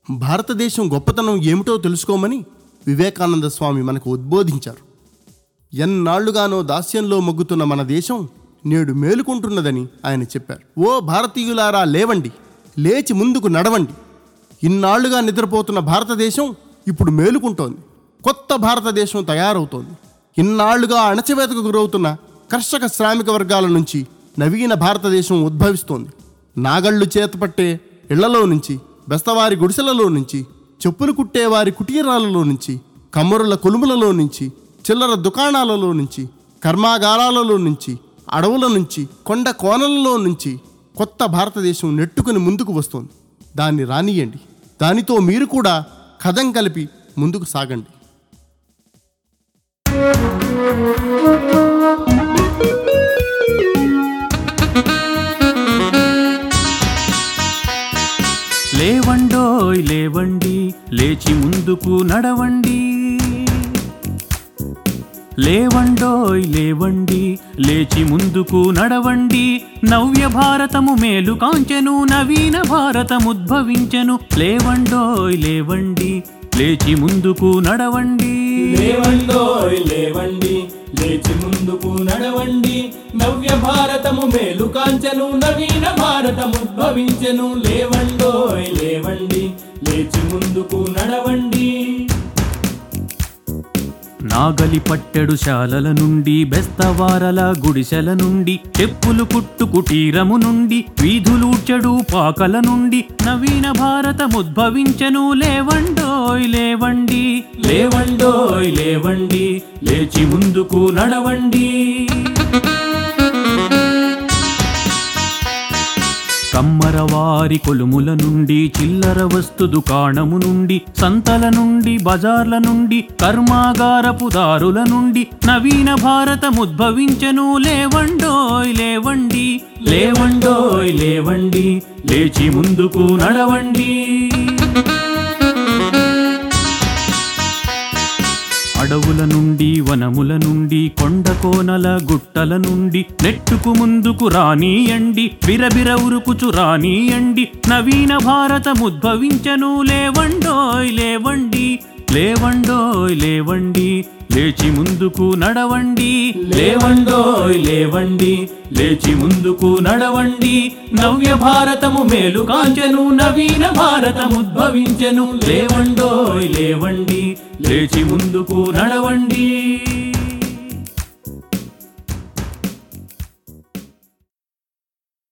భారతదేశం గొప్పతనం ఏమిటో తెలుసుకోమని వివేకానంద స్వామి మనకు ఉద్బోధించారు ఎన్నాళ్లుగానో దాస్యంలో మొగ్గుతున్న మన దేశం నేడు మేలుకుంటున్నదని ఆయన చెప్పారు ఓ భారతీయులారా లేవండి లేచి ముందుకు నడవండి ఇన్నాళ్లుగా నిద్రపోతున్న భారతదేశం ఇప్పుడు మేలుకుంటోంది కొత్త భారతదేశం తయారవుతోంది ఇన్నాళ్లుగా అణచివేతకు గురవుతున్న కర్షక శ్రామిక వర్గాల నుంచి నవీన భారతదేశం ఉద్భవిస్తోంది నాగళ్ళు చేతపట్టే ఇళ్లలో నుంచి బెస్తవారి గుడిసెలలో నుంచి చెప్పులు కుట్టేవారి కుటీరాలలో నుంచి కమ్మరుల కొలుములలో నుంచి చిల్లర దుకాణాలలో నుంచి కర్మాగారాలలో నుంచి అడవుల నుంచి కొండ కోనలలో నుంచి కొత్త భారతదేశం నెట్టుకుని ముందుకు వస్తోంది దాన్ని రానియండి దానితో మీరు కూడా కథం కలిపి ముందుకు సాగండి లేవండోయ్ లేవండి లేచి ముందుకు నడవండి లేవండోయ్ లేవండి లేచి ముందుకు నడవండి నవ్య భారతము మేలు కాంచెను నవీన భారతముద్భవించెను లేవండోయ్ లేవండి లేచి ముందుకు నడవండి లేవండోయ్ లేవండి లేచి ముందుకు నడవండి నవ్య భారతము మేలు కాంచెను నవీన భారతము ఉద్భవించెను లేవండోయ్ లేవండి లేచి ముందుకు నడవండి నాగలి పట్టెడు శాలల నుండి బెస్తవారల గుడిసెల నుండి చెప్పులు కుట్టు కుటీరము నుండి వీధులూడ్చెడు పాకల నుండి నవీన భారతముద్భవించెను లేవండోయ్ లేవండి లేవండోయ్ లేవండి లేచి ముందుకు నడవండి కమ్మరవారి కొలుముల నుండి చిల్లర వస్తు దుకాణము నుండి సంతల నుండి బజార్ల నుండి కర్మాగారపు దారుల నుండి నవీన భారతముద్భవించెను లేవండోయ్ లేవండి లేవండోయ్ లేవండి లేచి ముందుకు నడవండి అడవుల నుండి వనముల నుండి కొండ కోనల గుట్టల నుండి నెట్టుకు ముందుకు రానియండి బిరబిర ఉరుకుచు రానియండి నవీన భారతముద్భవించను లేవండోయ్ లేవండి లేవండోయ్ లేవండి లేచి ముందుకు నడవండి లేవండోయ్ లేవండి లేచి ముందుకు నడవండి నవ్య భారతము మేలు కాంచెను నవీన భారతము ఉద్భవించెను లేవండోయ్ లేవండి లేచి ముందుకు నడవండి